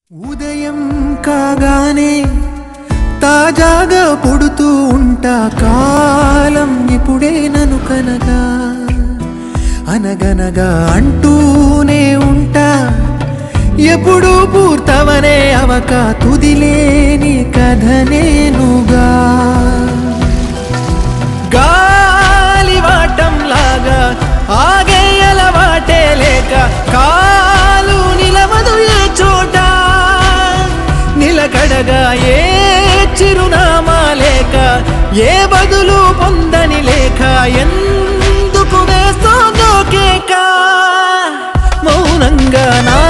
ఉదయం కాగానే తాజాగా పుడుతూ ఉంటా కాలం ఇప్పుడే నను కనగా అనగనగా అంటూనే ఉంటా ఎప్పుడు పూర్తవనే అవక తుదిలేని కథ నేనుగా గాలివాటంలాగా ఆగే అలవాటే లేక కాలు నిలవదు ఏ చోట నిలకడగా ఏ చిరునామా లేక ఏ బదులు పొందని లేక ఎందుకు వేస్తోందో కేక మౌనంగా నా